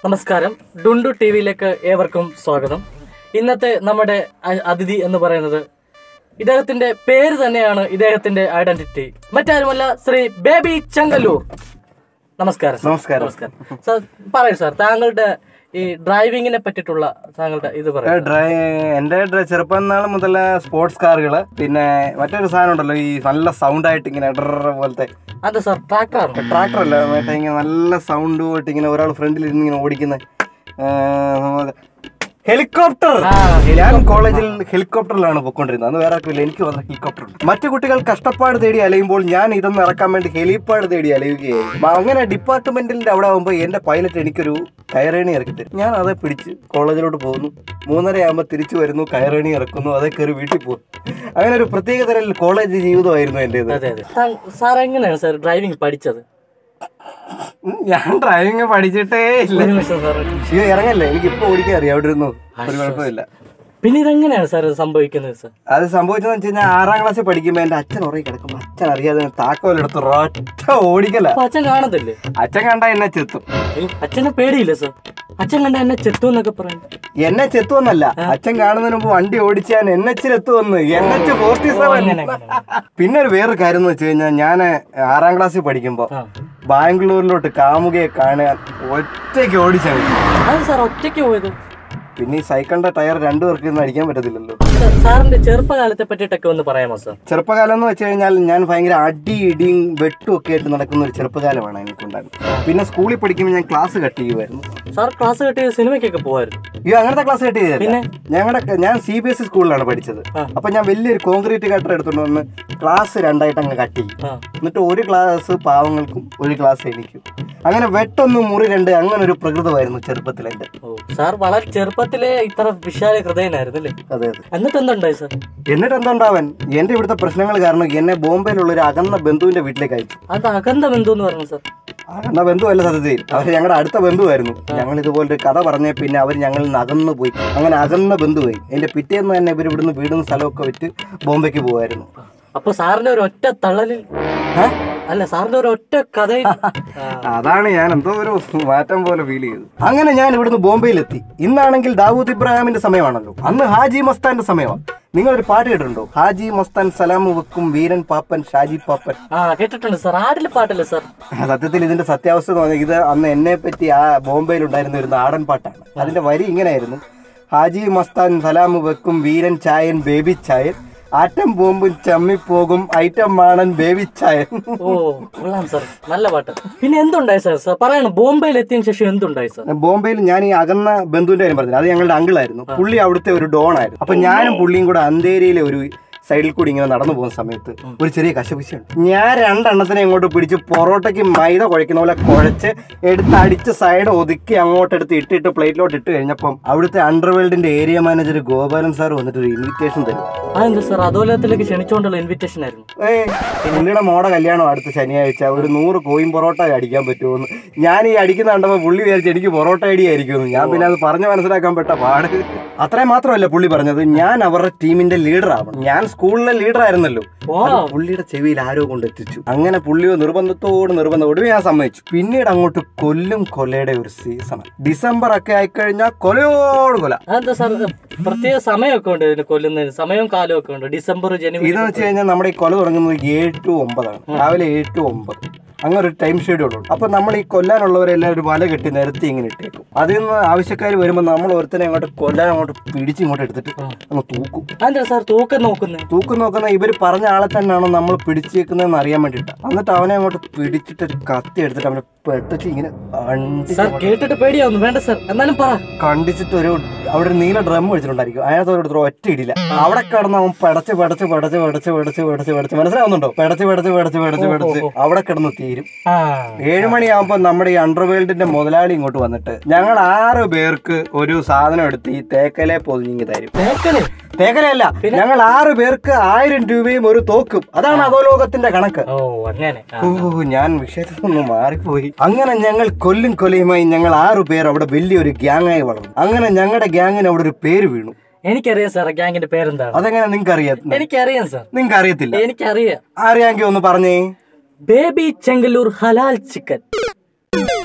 നമസ്കാരം ഡുണ്ടു ടി വിയിലേക്ക് ഏവർക്കും സ്വാഗതം ഇന്നത്തെ നമ്മുടെ അ- അതിഥി എന്ന് പറയുന്നത് ഇദ്ദേഹത്തിന്റെ പേര് തന്നെയാണ് ഇദ്ദേഹത്തിന്റെ ഐഡന്റിറ്റി മറ്റാരുമല്ല ശ്രീ ബേബി ചെങ്കല്ലൂർ നമസ്കാരം സർ. നമസ്കാരം. നമസ്കാരം സാർ പറയൂ സാർ താങ്കളുടെ ഈ ഡ്രൈവിങ്ങിനെ പറ്റിയിട്ടുള്ള താങ്കളുടെ ഇത് പറയൂ ഡ്രൈ എന്റെ ഡ്ര- ചെറുപ്പം നാൾ മുതൽ സ്പോർട്സ് കാറുകള് പിന്നെ മറ്റൊരു സാധനം ഉണ്ടല്ലോ ഈ നല്ല സൗണ്ട് ആയിട്ട് ഇങ്ങനെ ഡ്ര പോലത്തെ അതെ സാർ ട്രാക്ടർ ട്രാക്ടർ അല്ല മറ്റേ ഇങ്ങനെ നല്ല സൗണ്ട് പോയിട്ട് ഇങ്ങനെ ഒരാൾ ഫ്രണ്ടിൽ ഇരുന്ന് ഇങ്ങനെ ഓടിക്കുന്ന ഹെലികോപ്റ്റർ ആ, ഞാൻ കോളേജിൽ ഹെലികോപ്റ്ററിലാണ് പൊയ്ക്കൊണ്ടിരുന്നത് അന്ന് വേറെ ആർക്കുമില്ല എനിക്ക് വന്ന ഹെലികോപ്റ്റർ ഉണ്ട് മറ്റു കുട്ടികൾ കഷ്ടപ്പാട് തേടി അലയുമ്പോൾ ഞാൻ ഇതൊന്ന് ഇറക്കാൻ വേണ്ടി ഹെലിപ്പാട് തേടി അലയുകയായി മ- അങ്ങനെ ഡിപ്പാർട്ട്മെന്റിന്റെ അവിടെ ആകുമ്പോൾ എന്റെ പൈലറ്റ് എനിക്കൊരു കയറേണി ഇറക്കി തരും ഞാൻ അതേ പിടിച്ച് കോളേജിലോട്ട് പോകുന്നു മൂന്നര ആകുമ്പോൾ തിരിച്ചു വരുന്നു കയറേണി ഇറക്കുന്നു അതേ കയറി വീട്ടിൽ പോകുന്നു അങ്ങനെ ഒരു പ്രത്യേക തരം കോളേജ് ജീവിതമായിരുന്നു എൻ്റെത് അതെ അതെ താ- സാർ എങ്ങനെയാണ് സാർ ഡ്രൈവിംഗ് പഠിച്ചത് ഉം, ഞാൻ ഡ്രൈവിംഗ് പഠിച്ചിട്ടേ ഇല്ല ഒരു നിമിഷം സാർ അയ്യോ ഇറങ്ങല്ലേ എനിക്ക് ഇപ്പൊ ഓടിക്കാൻ അറിയാം അവിടെ ഇരുന്നു ഒരു കുഴപ്പമില്ല പിന്നെ ഇതെങ്ങനെയാണ് സാർ ഇത് സംഭവിക്കുന്നത് സാർ അത് സംഭവിച്ചതെന്ന് വെച്ച് കഴിഞ്ഞാൽ ആറാം ക്ലാസ്സിൽ പഠിക്കുമ്പോൾ എന്റെ അച്ഛൻ ഉറങ്ങി കിടക്കുമ്പോൾ അച്ഛൻ അറിയാതെ താക്കോലെടുത്ത് ഒറ്റ ഓടിക്കല അപ്പൊ അച്ഛൻ കാണത്തില്ലേ അച്ഛൻ കണ്ട എന്നെ ചെത്തും ഏയ്, അച്ഛനെ പേടിയില്ല സാർ അച്ഛൻ കണ്ട എന്നെ ചെത്തു എന്നൊക്കെ പറയും എന്നെ ചെത്തുവന്നല്ല അച്ഛൻ കാണുന്നതിന് മുമ്പ് വണ്ടി ഓടിച്ചാൻ എൻ എച്ചിൽ എത്തുവന്ന് എൻ എച്ച് ഫോർട്ടി സെവൻ അങ്ങനെ, അങ്ങനെ. പിന്നെ ഒരു വേറൊരു കാര്യം എന്ന് വെച്ച് കഴിഞ്ഞാൽ ഞാൻ ആറാം ക്ലാസ്സിൽ പഠിക്കുമ്പോൾ ആ. ബാംഗ്ലൂരിലോട്ട് കാമുകയെ കാണാൻ ഒറ്റയ്ക്ക് ഓടിച്ചാൽ അത് സാർ ഒറ്റയ്ക്ക് പോയത് പിന്നെ ഈ സൈക്കിളിന്റെ ടയർ രണ്ടു പേർക്ക് ഇന്ന് അടിക്കാൻ പറ്റത്തില്ലല്ലോ സാർ, സാറിന്റെ ചെറുപ്പകാലത്തെ പറ്റിയിട്ടൊക്കെ ഒന്ന് പറയാമോ സാർ ചെറുപ്പകാലം എന്ന് വെച്ച് കഴിഞ്ഞാൽ ഞാൻ ഭയങ്കര അടി ഇടിയും വെട്ടും ഒക്കെ ആയിട്ട് നടക്കുന്ന ഒരു ചെറുപ്പകാലമാണ് എനിക്കുണ്ടായിരുന്നത് പിന്നെ സ്കൂളിൽ പഠിക്കുമ്പോൾ ഞാൻ ക്ലാസ് കട്ട് ചെയ്യുമായിരുന്നു സാർ ക്ലാസ് കെട്ടിയ സിനിമയ്ക്കൊക്കെ പോവായിരുന്നു അയ്യോ അങ്ങനത്തെ ക്ലാസ് കട്ട് ചെയ്തില്ല പിന്നെ? ഞങ്ങളുടെ ഞാൻ സി ബി എസ് ഇ സ്കൂളിലാണ് പഠിച്ചത് ആ. അപ്പൊ ഞാൻ വലിയൊരു കോൺക്രീറ്റ് കട്ടർ എടുത്തുകൊണ്ട് വന്ന് ക്ലാസ് രണ്ടായിട്ട് അങ്ങ് കട്ട് ചെയ്യും ആ എന്നിട്ട് ഒരു ക്ലാസ് പാവങ്ങൾക്കും ഒരു ക്ലാസ് എനിക്കും അങ്ങനെ വെട്ടൊന്ന് മുറി രണ്ട് അങ്ങനെ ഒരു പ്രകൃതമായിരുന്നു ചെറുപ്പത്തിൽ എൻ്റെ ഓ സാർ വളരെ ചെറുപ്പത്തിലെ ഇത്ര വിശാല ഹൃദയനായിരുന്നു അല്ലേ അതെ അതെ എന്നിട്ട് എന്തുണ്ടായി സാർ എന്നിട്ട് എന്തുണ്ടാവൻ എന്റെ ഇവിടുത്തെ പ്രശ്നങ്ങൾ കാരണം എന്നെ ബോംബെയിലുള്ള ഒരു അകന്ന ബന്ധുവിന്റെ വീട്ടിലേക്ക് അയച്ചു അത് അകന്ത ബന്ധു എന്ന് പറഞ്ഞു സാർ അകന്ന ബന്ധുവല്ല സത്യത്തിൽ അവർ ഞങ്ങളുടെ അടുത്ത ബന്ധുവായിരുന്നു ഞങ്ങൾ ഇതുപോലൊരു കഥ പറഞ്ഞ പിന്നെ അവർ ഞങ്ങളിൽ നിന്ന് അകന്നു പോയി അങ്ങനെ അകന്ന ബന്ധുവായി എന്റെ പിറ്റേന്ന് തന്നെ ഇവർ ഇവിടുന്ന് വീടുന്ന സ്ഥലമൊക്കെ വിറ്റ് ബോംബെക്ക് പോകുമായിരുന്നു അപ്പൊ സാറിന്റെ ഒരു ഒറ്റ തള്ളലിൽ ഏ? അല്ല സാറിന്റെ ഒരു ഒറ്റ കഥയിൽ ആ, അതാണ് ഞാൻ എന്തോ ഒരു മാറ്റം പോലെ ഫീൽ ചെയ്തത് അങ്ങനെ ഞാൻ ഇവിടുന്ന് ബോംബെയിലെത്തി ഇന്നാണെങ്കിൽ ദാവൂദ് ഇബ്രാഹിമിന്റെ സമയമാണല്ലോ അന്ന് ഹാജി മസ്താന്റെ സമയമാണ് നിങ്ങളൊരു പാട്ട് കേട്ടിട്ടുണ്ടോ ഹാജി മസ്താൻ സലാം വെക്കും വീരൻ പാപ്പൻ ഷാജി പാപ്പൻ ആ കേട്ടിട്ടുണ്ട് സാർ ആടില് പാട്ടല്ലേ സാർ സത്യത്തിൽ ഇതിന്റെ സത്യാവസ്ഥ എന്ന് പറഞ്ഞാൽ ഇത് അന്ന് എന്നെ പറ്റി ആ ബോംബെയിൽ ഉണ്ടായിരുന്ന ഒരു നാടൻ പാട്ടാണ് അതിന്റെ വരി ഇങ്ങനെയായിരുന്നു ഹാജി മസ്താൻ സലാം വെക്കും വീരൻ ചായൻ ബേബി ചായൻ ആറ്റം ബോംബും ചമ്മിപ്പോകും ഐറ്റം മാണൻ ബേബി ചായൻ ഓ കൊള്ളാം സാർ നല്ല പാട്ട് പിന്നെ എന്തുണ്ടായി സാർ സാർ പറയണം ബോംബെയിൽ എത്തിയതിനു ശേഷം എന്തുണ്ടായി സാർ ബോംബെയിൽ ഞാൻ ഈ അകന്ന ബന്ധുവിന്റെ കാര്യം പറഞ്ഞത് അത് ഞങ്ങളുടെ അങ്കിളായിരുന്നു പുള്ളി അവിടുത്തെ ഒരു ഡോൺ ആയിരുന്നു അപ്പൊ ഞാനും പുള്ളിയും കൂടെ അന്തേരിയിലെ ഒരു സൈഡിൽ കൂടി ഇങ്ങനെ നടന്നു പോകുന്ന സമയത്ത് ഒരു ചെറിയ കശപിശുണ്ട് ഞാൻ രണ്ടെണ്ണത്തിനെ ഇങ്ങോട്ട് പിടിച്ച് പൊറോട്ടയ്ക്ക് മൈദ കുഴക്കുന്ന പോലെ കുഴച്ച് എടുത്ത് അടിച്ച് സൈഡ് ഒതുക്കി അങ്ങോട്ട് എടുത്ത് ഇട്ടിട്ട് പ്ലേറ്റിലോട്ട് ഇട്ട് കഴിഞ്ഞപ്പം അവിടുത്തെ അണ്ടർവേൾഡിന്റെ ഏരിയ മാനേജർ ഗോപാലൻ സാർ വന്നിട്ട് ഒരു ഇൻവിറ്റേഷൻ തരും അതെന്താ സാർ അധോലത്തിലേക്ക് ക്ഷണിച്ചുകൊണ്ടുള്ള ഇൻവിറ്റേഷൻ ആയിരുന്നു ഏയ് പുള്ളിയുടെ മോടെ കല്യാണം അടുത്ത ശനിയാഴ്ച ഒരു നൂറ് കോയിൻ പൊറോട്ട അടിക്കാൻ പറ്റുമെന്ന് ഞാൻ ഈ അടിക്കുന്ന കണ്ടപ്പോൾ പുള്ളി വിചാരിച്ചു എനിക്ക് പൊറോട്ട അടിയായിരിക്കും ഞാൻ പിന്നെ അത് പറഞ്ഞു മനസ്സിലാക്കാൻ പെട്ട പാട് അത്രയും മാത്രമല്ല പുള്ളി പറഞ്ഞത് ഞാൻ അവരുടെ ടീമിന്റെ ലീഡർ ആവണം ഞാൻ സ്കൂളിലെ ലീഡർ ആയിരുന്നല്ലോ ഓ അത് പുള്ളിയുടെ ചെവിയിൽ ആരോ കൊണ്ട് എത്തിച്ചു അങ്ങനെ പുള്ളിയോ നിർബന്ധത്തോട് നിർബന്ധം ഒടുവിൽ ഞാൻ സമ്മതിച്ചു പിന്നീട് അങ്ങോട്ട് കൊല്ലും കൊലയുടെ ഒരു സീസൺ ഡിസംബർ ഒക്കെ ആയിക്കഴിഞ്ഞാൽ കൊലയോട് കൊല അതെന്താ സാർ പ്രത്യേക സമയമൊക്കെ ഉണ്ട് ഇതിന് കൊല്ലുന്നതിന് സമയവും കാലവും ഒക്കെ ഉണ്ട് ഡിസംബർ ജനുവരി ഇതെന്ന് വെച്ച് കഴിഞ്ഞാൽ നമ്മുടെ ഈ കൊല തുടങ്ങുന്നത് ഏഴ് ടു ഒമ്പതാണ് രാവിലെ ഏഴ് ടു ഒമ്പത് അങ്ങനെ ഒരു ടൈം ഷെഡ്യൂൾ ഉണ്ട് അപ്പൊ നമ്മൾ ഈ കൊല്ലാനുള്ളവരെല്ലാം ഒരു വല കെട്ടി നിരത്തി ഇങ്ങനെ ഇട്ടേക്കും അതിൽ നിന്ന് ആവശ്യക്കാർ വരുമ്പോൾ നമ്മൾ ഒരുത്തനെ അങ്ങോട്ട് കൊല്ലാൻ അങ്ങോട്ട് പിടിച്ച് ഇങ്ങോട്ട് എടുത്തിട്ട് അങ്ങ് തൂക്കും അതെന്താ സാർ തൂക്കം നോക്കുന്നത് തൂക്കം നോക്കുന്ന ഇവർ പറഞ്ഞ ആളെ തന്നെയാണോ നമ്മൾ പിടിച്ചേക്കുന്നതെന്ന് അറിയാൻ വേണ്ടിയിട്ടാണ് എന്നിട്ട് അവനെ അങ്ങോട്ട് പിടിച്ചിട്ട് ഒരു കത്തി എടുത്തിട്ട് അവനെ പെട്ടിട്ട് ഇങ്ങനെ അണ്ടി സാർ കേട്ടിട്ട് പേടിയാവുന്നു വേണ്ട സാർ എന്നാലും പറ കണ്ടിച്ചിട്ട് ഒരു അവിടെ ഒരു നീല ഡ്രം വെച്ചിട്ടുണ്ടായിരിക്കും അതിനകത്ത് ഒരു ഒറ്റ ഇടില്ല അവിടെ കിടന്ന് അവൻ പടച്ച് പടച്ച് പടച്ച് പടച്ച് പടച്ച് പടച്ച് പടച്ച് മനസ്സിലാവുന്നുണ്ടോ പടച്ച് പടച്ച് പടച്ച് പടച്ച് പടച്ച് അവിടെ കിടന്ന് തീരും ആ ഏഴ് മണിയാകുമ്പോൾ നമ്മുടെ ഈ അണ്ടർവേൾഡിന്റെ മുതലാളി ഇങ്ങോട്ട് വന്നിട്ട് ഞങ്ങൾ ആറ് പേർക്ക് ഒരു സാധനം എടുത്ത് ഈ തേക്കലെ പൊതിഞ്ഞിങ്ങി തരും തേക്കലേ തേക്കലയല്ല ഞങ്ങൾ ആറ് പേർക്ക് ആയിരം രൂപയും ഒരു തോക്കും അതാണ് അധോലോകത്തിന്റെ കണക്ക് ഓ അങ്ങനെ ആ. ഓ ഞാൻ വിഷയത്തിൽ നിന്ന് മാറിപ്പോയി അങ്ങനെ ഞങ്ങൾ കൊല്ലും കൊലയുമായി ഞങ്ങൾ ആറു പേർ അവിടെ വലിയൊരു ഗ്യാങ്ങായി വളർന്നു അങ്ങനെ ഞങ്ങളുടെ ഗ്യാങ്ങിന് അവിടെ ഒരു പേര് വീണു എനിക്കറിയാം സാർ ഗ്യാങ്ങിന്റെ പേരെന്താണ് അതെങ്ങനെ നിങ്ങൾക്ക് അറിയാം എനിക്കറിയാം സാർ നിങ്ങൾക്ക് അറിയത്തില്ല എനിക്കറിയാം അറിയാമെങ്കിൽ ഒന്ന് പറഞ്ഞേ ബേബി ചെങ്കല്ലൂർ ഹലാൽ ചിക്കൻ